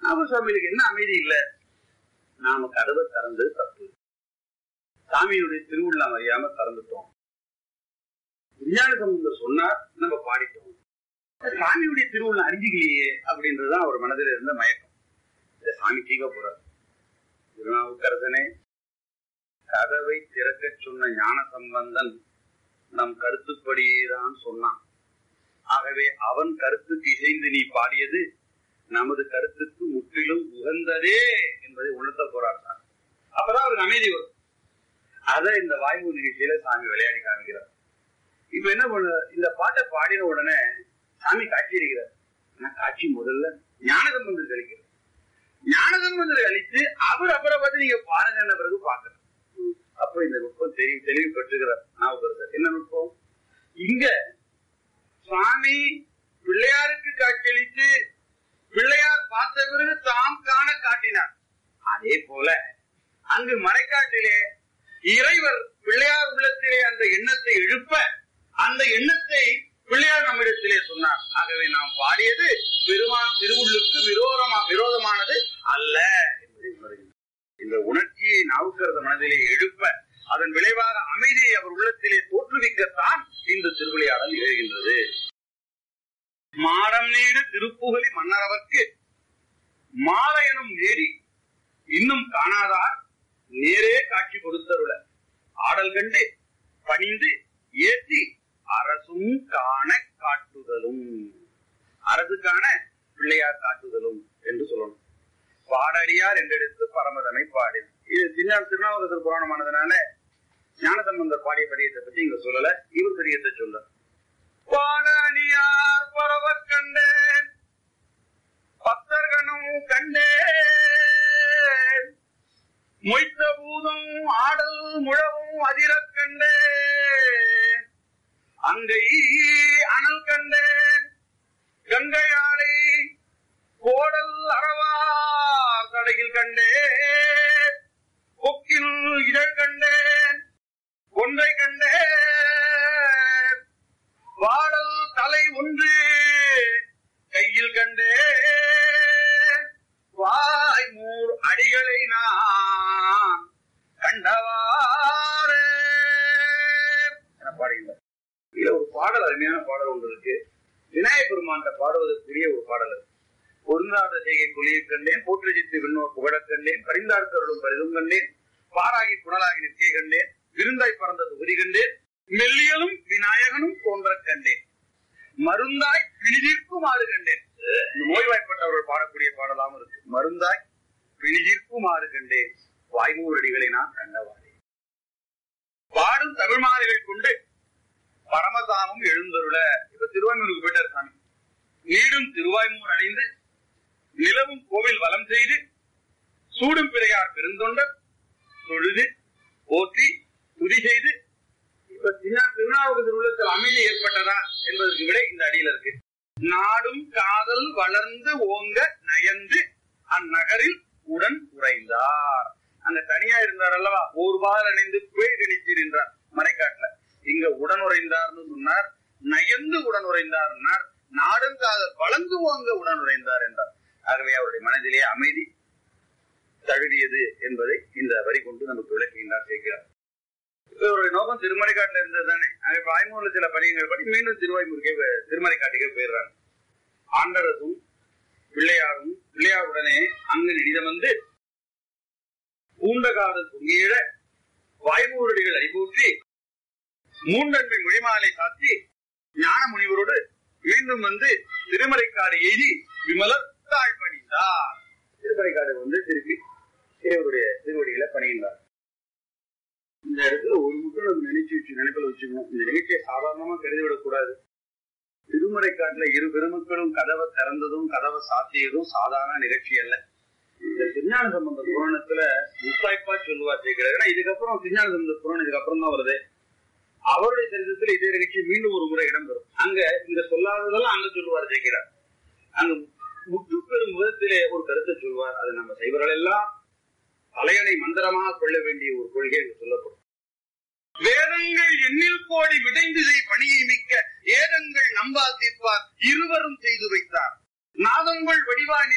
நாகூர் சுவாமிகளுக்கு என்ன அமைதி இல்ல நாம கதவை திறந்தது தப்பு சாமியுடைய திருவிழா அறியாம திறந்துட்டோம் விஞ்ஞான சம்பந்தம் சொன்னார் நம்ம பாடிட்டோம் சாமியுடைய திருவிழா அறிஞ்சிக்கலையே அப்படின்றதுதான் அவர் மனதில் இருந்த மயக்கம் இந்த சாமி கீழ போறார் திருநாவுக்கரசனே கதவை திறக்க சொன்ன ஞான சம்பந்தன் நம் கருத்துப்படியேதான் சொன்னான் ஆகவே அவன் கருத்துக்கு இசைந்து நீ பாடியது நமது கருத்துக்கு முற்றிலும் உகந்ததே என்பதை உணர்த்த போறார் சார் அப்பதான் அவருக்கு அமைதி வரும் அத இந்த வாய்வு நிகழ்ச்சியில சாமி விளையாடி காமிக்கிறார் இப்ப என்ன பண்ண இந்த பாட்டை பாடின உடனே சாமி காட்சி அளிக்கிறார் ஆனா காட்சி முதல்ல ஞானசம்பந்தர் கழிக்கிறார் ஞானசம்பந்தர் கழித்து அவர் அப்புறம் பார்த்து நீங்க பாருங்க பிறகு பாக்குறார் அப்ப இந்த நுட்பம் தெளிவு தெளிவு பெற்றுகிறார் நாவுக்கரசர் என்ன நுட்பம் இங்க சுவாமி பிள்ளையாருக்கு காட்சியளித்து பிள்ளையார் பார்த்த பிறகு தாம் காண காட்டினார் அதே போல அங்கு மறைக்காட்டிலே இறைவர் பிள்ளையார் உள்ளத்திலே அந்த எண்ணத்தை எழுப்ப அந்த எண்ணத்தை பிள்ளையார் நம்மிடத்திலே சொன்னார் ஆகவே நாம் பாடியது பெருமான் திருவுள்ளுக்கு விரோதமா விரோதமானது அல்ல என்பதை உணர்கின்றோம். இந்த உணர்ச்சியை நாவுக்கரச மனதிலே எழுப்ப அதன் விளைவாக அமைதியை அவர் உள்ளத்திலே தோற்றுவிக்கத்தான் இந்த திருவிளையாடல் நிகழ்கின்றது மாடம் நீடு திருப்புகலி மன்னரவர்க்கு மாலையனும் நேடி இன்னும் காணாதார் நேரே காட்சி கொடுத்தருள ஆடல் கண்டு பணிந்து ஏற்றி அரசும் காண காட்டுதலும் அரசுக்கான பிள்ளையார் காட்டுதலும் என்று சொல்லணும் பாடடியார் என்றெடுத்து பரமதனை பாடி இது சின்ன திருநாவுக்கரசர் புராணமானதுனால ஞானசம்பந்தர் பாடிய பதியத்தை பத்தி இங்க சொல்லல இவர் பதியத்தை சொல்ல பாடடியார் பரவ கண்டேன் பத்தர்களும் கண்டேன் மொய்த்த பூதம் ஆடல் முழவும் அதிரக் கண்டேன் அங்கை அனல் கண்டேன் கங்கையாளை கோடல் அறவார் கடையில் கண்டேன் கொக்கில் இதழ் கண்டேன் கொன்றை கண்டேன் வாடல் தலை ஒன்று கையில் கண்டேன் வாய்மூர் அடிகளை நான் கண்டவாறே என பாடுகின்றார் இதுல ஒரு பாடல் அருமையான பாடல் ஒன்று இருக்கு விநாயகப் பெருமான்கிட்ட பாடுவதற்குரிய ஒரு பாடல் அது பொருந்தாத செய்கை புலியை கண்டேன் போற்றுஜித்து விண்ணோர் புகழக் கண்டேன் பரிந்தார்க்கருளும் பரிதும் கண்டேன் பாராகி புனலாகி நிற்கை கண்டேன் விருந்தாய் பறந்த தொகுதி கண்டேன் மெல்லியலும் விநாயகனும் தோன்ற கண்டேன் மருந்தாய் பிழிதீர்க்குமாறு கண்டேன் இந்த நோய்வாய்ப்பட்டவர்கள் பாடக்கூடிய பாடலாம் இருக்கு மருந்தாய் பிழிதீர்க்குமாறு கண்டேன் வாய்மூர் அடிகளை நான் கண்டவாறே பாடும் தமிழ் மாலைகள் கொண்டு பரமதாமம் எழுந்தருள இப்ப திருவாய்மூருக்கு போயிட்டார் சாமி நீடும் திருவாய்மூர் அடைந்து நிலவும் கோவில் வலம் செய்து சூடும் பிறையார் பெருந்தொண்டர் தொழுது போற்றி துதி செய்து இப்ப திரு- திருநாவுக்கரசர் உள்ளத்தில் அமைதி ஏற்பட்டதா என்பதற்கு விட இந்த அடியில இருக்கு நாடும் காதல் வளர்ந்து ஓங்க நயந்து அந்நகரில் உடன் உறைந்தார் அங்க தனியா இருந்தார் அல்லவா ஒரு பால் அணிந்து புயல் கணித்தீர் என்றார் மறைக்காட்டுல இங்க உடன் உறைந்தார்னு சொன்னார் நயந்து உடன் உறைந்தார் நாடும் காதல் வளர்ந்து ஓங்க உடன் உறைந்தார் என்றார் ஆகவே அவருடைய மனதிலே அமைதி தழுவியது என்பதை இந்த வரி கொண்டு நமக்கு விளக்குகின்றார் சேர்க்கிறார் இவருடைய நோக்கம் திருமலைக்காட்டுல இருந்தது தானே ஆகவே வாய்மூல சில பணிகள் படி மீண்டும் திருவாய்மூருக்கே வே- திருமலைக்காட்டுக்கே போயிடுறாங்க ஆண்டரசும் பிள்ளையாரும் பிள்ளையாருடனே அங்கு நிதிதம் வந்து பூண்டகாதல் பொங்கியிட வாய்மூரடிகள் அடிபூற்றி மூன்றன்மை மொழிமாலை சாத்தி ஞான முனிவரோடு மீண்டும் வந்து திருமலைக்காடு எய்தி விமலர் தாழ் பணிந்தார் திருமலைக்காடு வந்து திருப்பி இறைவருடைய திருவடிகளை பணிகின்றார் இந்த இடத்துல ஒரு மட்டும் நம்ம நினைச்சு வச்சு நினைப்பில் வச்சுக்கணும் இந்த நிகழ்ச்சியை சாதாரணமா கருதிவிடக் கூடாது திருமறைக்காட்டுல இரு பெருமக்களும் கதவை திறந்ததும் கதவை சாத்தியதும் சாதாரண நிகழ்ச்சி அல்ல இந்த திருஞான சம்பந்த புராணத்துல முத்தாய்ப்பா சொல்லுவார் ஜெயிக்கிறார் ஏன்னா இதுக்கப்புறம் திருஞான சம்பந்த புராணம் இதுக்கப்புறம் தான் வருது அவருடைய சரித்திரத்தில் இதே நிகழ்ச்சி மீண்டும் ஒரு முறை இடம்பெறும் அங்க இங்க சொல்லாததெல்லாம் அங்க சொல்லுவார் ஜெயிக்கிறார் அங்க முற்று பெறும் விதத்திலே ஒரு கருத்தை சொல்வார் அது நம்ம செய்வர்கள் எல்லாம் தலையணை மந்திரமாக கொள்ள வேண்டிய ஒரு கொள்கை என்று சொல்லப்படும் வேதங்கள் எண்ணில் கோடி விடைந்திதை பணியை மிக்க ஏதங்கள் நம்பா தீர்ப்பார் இருவரும் செய்து வைத்தார் நாதங்கள் வடிவாய்